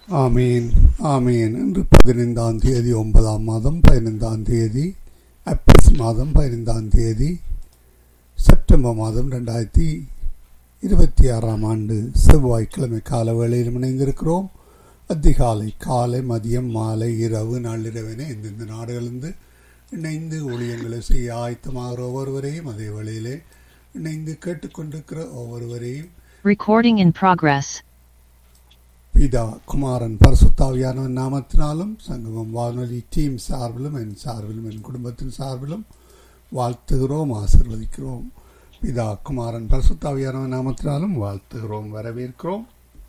ஆமீன் ஆமீன் இன்று பதினைந்தாம் தேதி ஒன்பதாம் மாதம் பதினைந்தாம் தேதி அப்ரிஸ் மாதம் பதினைந்தாம் தேதி செப்டம்பர் மாதம் ரெண்டாயிரத்தி இருபத்தி ஆறாம் ஆண்டு செவ்வாய்க்கிழமை கால வேளையில் இணைந்திருக்கிறோம் அதிகாலை காலை மதியம் மாலை இரவு நள்ளிரவினை இந்தந்த நாடுகளிலிருந்து இணைந்து ஊழியங்களை செய்ய ஆயத்தமாகிற ஒவ்வொருவரையும் அதே வேளையிலே இணைந்து கேட்டுக்கொண்டிருக்கிற ஒவ்வொருவரையும் Recording in progress. பிதா குமாரன் பரசுத்தாவியானவன் நாமத்தினாலும் சங்கமம் வானொலி டீம் சார்பிலும் என் சார்பிலும் என் குடும்பத்தின் சார்பிலும் வாழ்த்துகிறோம் ஆசிர்வதிக்கிறோம் பிதா குமாரன் பரசுத்தாவியானவன் நாமத்தினாலும் வாழ்த்துகிறோம் வரவேற்கிறோம்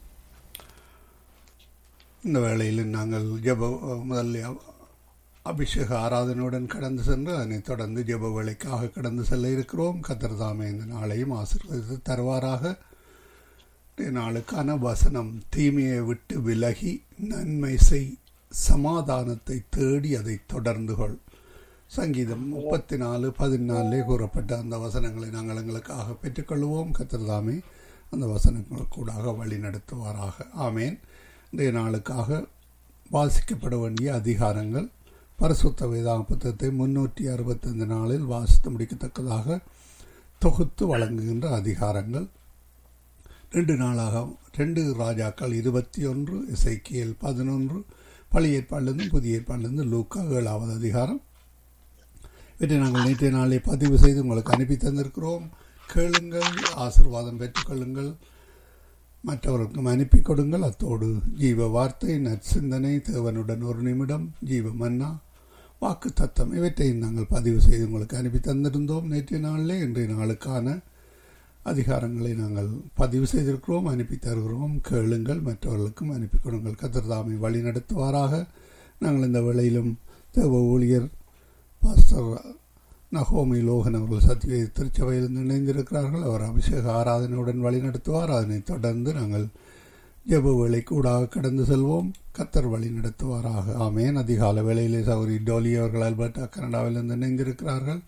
இந்த வேளையில் நாங்கள் ஜெப முதல்ல அபிஷேக ஆராதனையுடன் கடந்து சென்று அதனைத் தொடர்ந்து ஜெப வேலைக்காக கடந்து செல்ல இருக்கிறோம் கத்திரதாமே இந்த நாளையும் ஆசீர்வதித்து தருவாராக இன்றைய நாளுக்கான வசனம் தீமையை விட்டு விலகி நன்மை செய் சமாதானத்தை தேடி அதை தொடர்ந்து கொள் சங்கீதம் முப்பத்தி நாலு பதினாலே கூறப்பட்ட அந்த வசனங்களை நாங்கள் எங்களுக்காக பெற்றுக்கொள்வோம் கத்திரதாமே அந்த வசனங்களுக்கூடாக வழி நடத்துவாராக ஆமேன் இன்றைய நாளுக்காக வாசிக்கப்பட வேண்டிய அதிகாரங்கள் பரிசுத்த வேதாங்க புத்தகத்தை முன்னூற்றி அறுபத்தைந்து நாளில் வாசித்து முடிக்கத்தக்கதாக தொகுத்து வழங்குகின்ற அதிகாரங்கள் ரெண்டு நாளாக ரெண்டு ராஜாக்கள் இருபத்தி ஒன்று இசைக்கியல் பதினொன்று பழைய ஏற்பாடிலிருந்து புதிய ஏற்பாடிலிருந்து லூக்கா ஏழாவது அதிகாரம் இவற்றை நாங்கள் நேற்றைய நாளை பதிவு செய்து உங்களுக்கு அனுப்பி தந்திருக்கிறோம் கேளுங்கள் ஆசிர்வாதம் பெற்றுக்கொள்ளுங்கள் மற்றவர்களுக்கும் அனுப்பி கொடுங்கள் அத்தோடு ஜீவ வார்த்தை நற்சிந்தனை தேவனுடன் ஒரு நிமிடம் ஜீவ மன்னா வாக்கு தத்தம் இவற்றையும் நாங்கள் பதிவு செய்து உங்களுக்கு அனுப்பி தந்திருந்தோம் நேற்றைய நாளிலே இன்றைய நாளுக்கான அதிகாரங்களை நாங்கள் பதிவு செய்திருக்கிறோம் அனுப்பி தருகிறோம் கேளுங்கள் மற்றவர்களுக்கும் அனுப்பி கொடுங்கள் கத்திரதாமை வழி நடத்துவாராக நாங்கள் இந்த வேளையிலும் தேவ ஊழியர் பாஸ்டர் நகோமி லோகன் அவர்கள் சத்திய திருச்சபையில் இணைந்திருக்கிறார்கள் அவர் அபிஷேக ஆராதனையுடன் வழி நடத்துவார் அதனைத் தொடர்ந்து நாங்கள் ஜெப வேலை கூடாக கடந்து செல்வோம் கத்தர் வழி நடத்துவாராக ஆமேன் அதிகால வேளையிலே சௌரி டோலி அவர்கள் அல்பர்டா கனடாவிலிருந்து இணைந்திருக்கிறார்கள்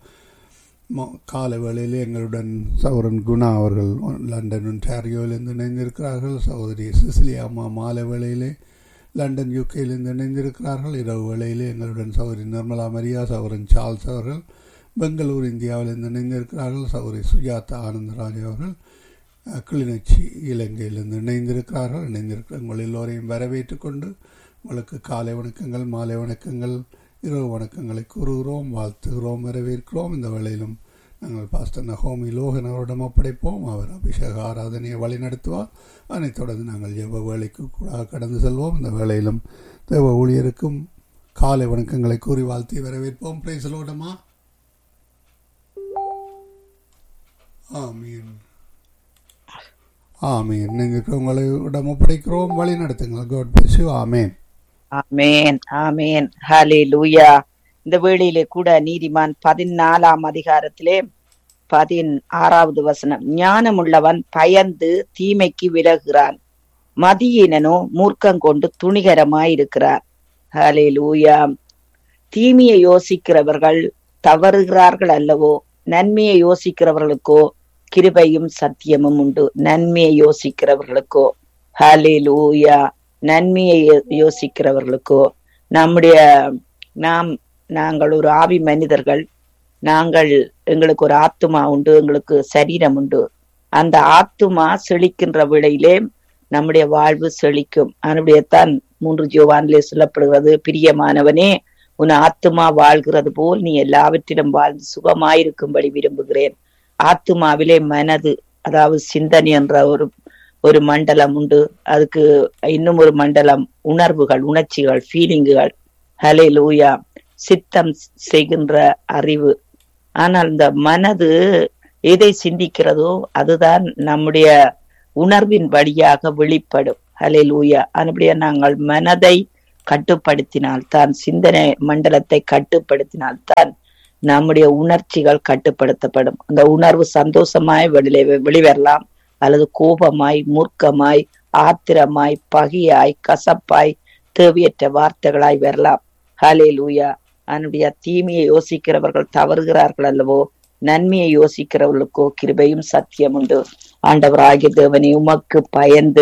கால வேளையிலே எங்களுடன் சௌரன் குணா அவர்கள் லண்டன் ஒன்டாரியோவிலிருந்து இணைந்திருக்கிறார்கள் சகோதரி சிசிலி அம்மா மாலை வேளையிலே லண்டன் யூகேயிலிருந்து இணைந்திருக்கிறார்கள் இரவு வேளையிலே எங்களுடன் சௌரி நிர்மலா மரியா சௌரன் சார்ல்ஸ் அவர்கள் பெங்களூர் இந்தியாவிலிருந்து இணைந்திருக்கிறார்கள் சௌரி சுஜாதா ஆனந்தராஜ் அவர்கள் கிளிநொச்சி இலங்கையிலிருந்து இணைந்திருக்கிறார்கள் இணைந்திருக்கிற உங்கள் எல்லோரையும் வரவேற்று கொண்டு உங்களுக்கு காலை வணக்கங்கள் மாலை வணக்கங்கள் இரவு வணக்கங்களை கூறுகிறோம் வாழ்த்துகிறோம் வரவேற்கிறோம் இந்த வேளையிலும் நாங்கள் பாஸ்டர் நகோமி லோகன் அவரிடம் ஒப்படைப்போம் அவர் அபிஷேக ஆராதனையை வழி நடத்துவார் அதனைத் தொடர்ந்து நாங்கள் ஜெப வேலைக்கு கூட கடந்து செல்வோம் இந்த வேளையிலும் தேவ ஊழியருக்கும் காலை வணக்கங்களை கூறி வாழ்த்தி வரவேற்போம் பிரைசலோடமா ஆமீன் ஆமீன் நீங்கள் உங்களை இடம் ஒப்படைக்கிறோம் வழி நடத்துங்கள் God bless you amen amen amen hallelujah இந்த வேளையிலே கூட நீதிமான் பதினாலாம் அதிகாரத்திலே பதின் ஆறாவது வசனம் ஞானமுள்ளவன் பயந்து தீமைக்கு விலகுகிறான் மதியினனோ மூர்க்கம் கொண்டு துணிகரமாயிருக்கிறார் ஹலே லூயா தீமையை யோசிக்கிறவர்கள் தவறுகிறார்கள் அல்லவோ நன்மையை யோசிக்கிறவர்களுக்கோ கிருபையும் சத்தியமும் உண்டு நன்மையை யோசிக்கிறவர்களுக்கோ ஹலே லூயா நன்மையை யோசிக்கிறவர்களுக்கோ நம்முடைய நாம் நாங்கள் ஒரு ஆவி மனிதர்கள் நாங்கள் எங்களுக்கு ஒரு ஆத்துமா உண்டு எங்களுக்கு சரீரம் உண்டு அந்த ஆத்துமா செழிக்கின்ற விடையிலே நம்முடைய வாழ்வு செழிக்கும் அதனுடையத்தான் மூன்று ஜோவானிலே சொல்லப்படுகிறது பிரியமானவனே உன் ஆத்துமா வாழ்கிறது போல் நீ எல்லாவற்றிலும் வாழ்ந்து சுகமாயிருக்கும்படி விரும்புகிறேன் ஆத்துமாவிலே மனது அதாவது சிந்தனை என்ற ஒரு ஒரு மண்டலம் உண்டு அதுக்கு இன்னும் ஒரு மண்டலம் உணர்வுகள் உணர்ச்சிகள் ஃபீலிங்குகள் ஹலே லூயா சித்தம் செய்கின்ற அறிவு ஆனால் இந்த மனது எதை சிந்திக்கிறதோ அதுதான் நம்முடைய உணர்வின் வழியாக வெளிப்படும் ஹலே லூயா அதுபடியா நாங்கள் மனதை கட்டுப்படுத்தினால் தான் சிந்தனை மண்டலத்தை கட்டுப்படுத்தினால் தான் நம்முடைய உணர்ச்சிகள் கட்டுப்படுத்தப்படும் அந்த உணர்வு சந்தோஷமாய் வெளியே வெளிவரலாம் அல்லது கோபமாய் மூர்க்கமாய் ஆத்திரமாய் பகியாய் கசப்பாய் தேவையற்ற வார்த்தைகளாய் வரலாம் ஹலே லூயா அதனுடைய தீமையை யோசிக்கிறவர்கள் தவறுகிறார்கள் அல்லவோ நன்மையை யோசிக்கிறவர்களுக்கோ கிருபையும் சத்தியம் உண்டு ஆண்டவராகிய தேவனை உமக்கு பயந்து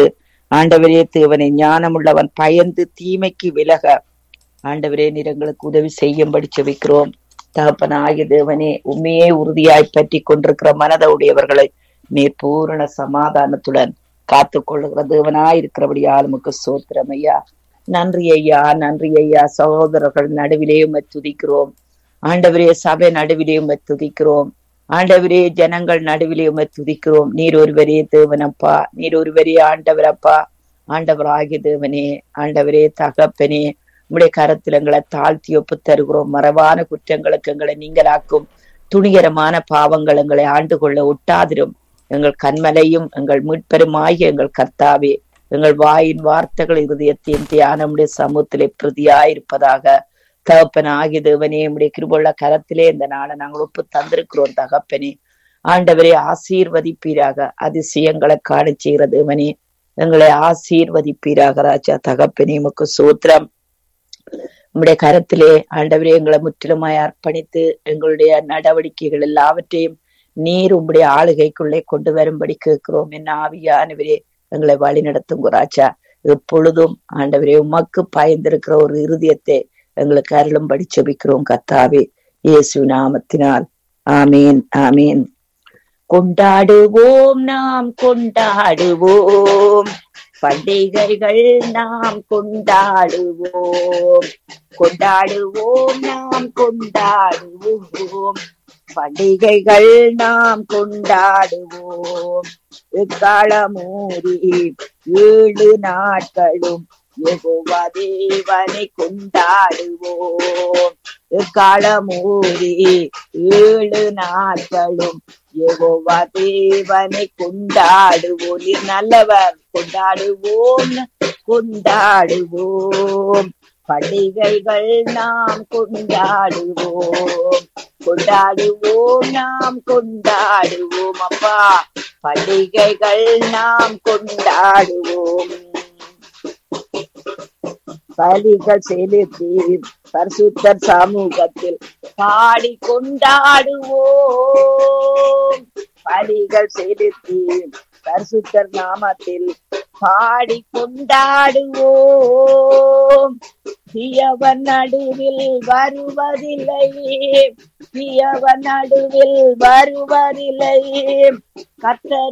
ஆண்டவரே தேவனை ஞானமுள்ளவன் பயந்து தீமைக்கு விலக ஆண்டவரே நீர் எங்களுக்கு உதவி செய்யும்படி செபிக்கிறோம் தகப்பனாகிய தேவனே உண்மையே உறுதியாய் பற்றி கொண்டிருக்கிற மனத உடையவர்களை நீர் பூரண சமாதானத்துடன் காத்து கொள்ளுகிற தேவனாய் இருக்கிறபடி ஆளுமுக்கு சோத்திரம் ஐயா நன்றி ஐயா நன்றி ஐயா சகோதரர்கள் நடுவிலேயும் துதிக்கிறோம் ஆண்டவரே சபை நடுவிலேயும் துதிக்கிறோம் ஆண்டவரே ஜனங்கள் நடுவிலேயும் துதிக்கிறோம் நீர் ஒருவரே தேவனப்பா நீர் ஒருவரே ஆண்டவரப்பா ஆண்டவராகிய தேவனே ஆண்டவரே தகப்பனே உம்முடைய கரத்தில் எங்களை தாழ்த்தி ஒப்பு தருகிறோம் மரபான குற்றங்களுக்கு எங்களை நீங்களாக்கும் துணிகரமான பாவங்கள் எங்களை ஆண்டு கொள்ள ஒட்டாதிரும் எங்கள் கண்மலையும் எங்கள் மீட்பெருமாகிய எங்கள் கர்த்தாவே எங்கள் வாயின் வார்த்தைகள் இருதயத்தையும் தியானமுடைய சமூகத்திலே பிரதியாயிருப்பதாக தகப்பன் ஆகிய தேவனே உடைய கிருபுள்ள கரத்திலே இந்த நாளை நாங்கள் ஒப்பு தந்திருக்கிறோம் தகப்பனே ஆண்டவரே ஆசீர்வதிப்பீராக அதிசயங்களை காண செய்கிற தேவனே எங்களை ஆசீர்வதிப்பீராக ராஜா தகப்பனே உமக்கு சூத்திரம் உம்முடைய கரத்திலே ஆண்டவரே எங்களை முற்றிலுமாய் அர்ப்பணித்து எங்களுடைய நடவடிக்கைகள் எல்லாவற்றையும் நீர் உம்முடைய ஆளுகைக்குள்ளே கொண்டு வரும்படி கேட்கிறோம் என்ன ஆவியானவரே எங்களை வழி நடத்தும் ராஜா எப்பொழுதும் ஆண்டவரே உமக்கு பயந்திருக்கிற ஒரு இருதயத்தை எங்களுக்கு அருளும்படி செபிக்கிறோம் கத்தாவே இயேசு நாமத்தினால் ஆமீன் ஆமீன் கொண்டாடுவோம் நாம் கொண்டாடுவோம் பண்டிகைகள் நாம் கொண்டாடுவோம் கொண்டாடுவோம் நாம் கொண்டாடுவோம் பண்டிகைகள் நாம் கொண்டாடுவோம் எக்காலமூரி ஏழு நாட்களும் யெகோவா தேவனை கொண்டாடுவோம் எக்காலமூரி ஏழு நாட்களும் யெகோவா தேவனை கொண்டாடுவோம் நீர் நல்லவர் கொண்டாடுவோம் கொண்டாடுவோம் பண்டிகைகள் நாம் கொண்டாடுவோம் கொண்டாடுவோம் நாம் கொண்டாடுவோம் அப்பா பண்டிகைகள் நாம் கொண்டாடுவோம் பலிகள் செலுத்தி பரிசுத்தர் சமூகத்தில் பாடி கொண்டாடுவோம் பலிகள் செலுத்தி பரிசுத்தர் நாமத்தில் பாடி கொண்டாடுவோம் தீயவன் நடுவில் வருவதில்லை தீயவன் நடுவில் வருவதில்லை கத்தர்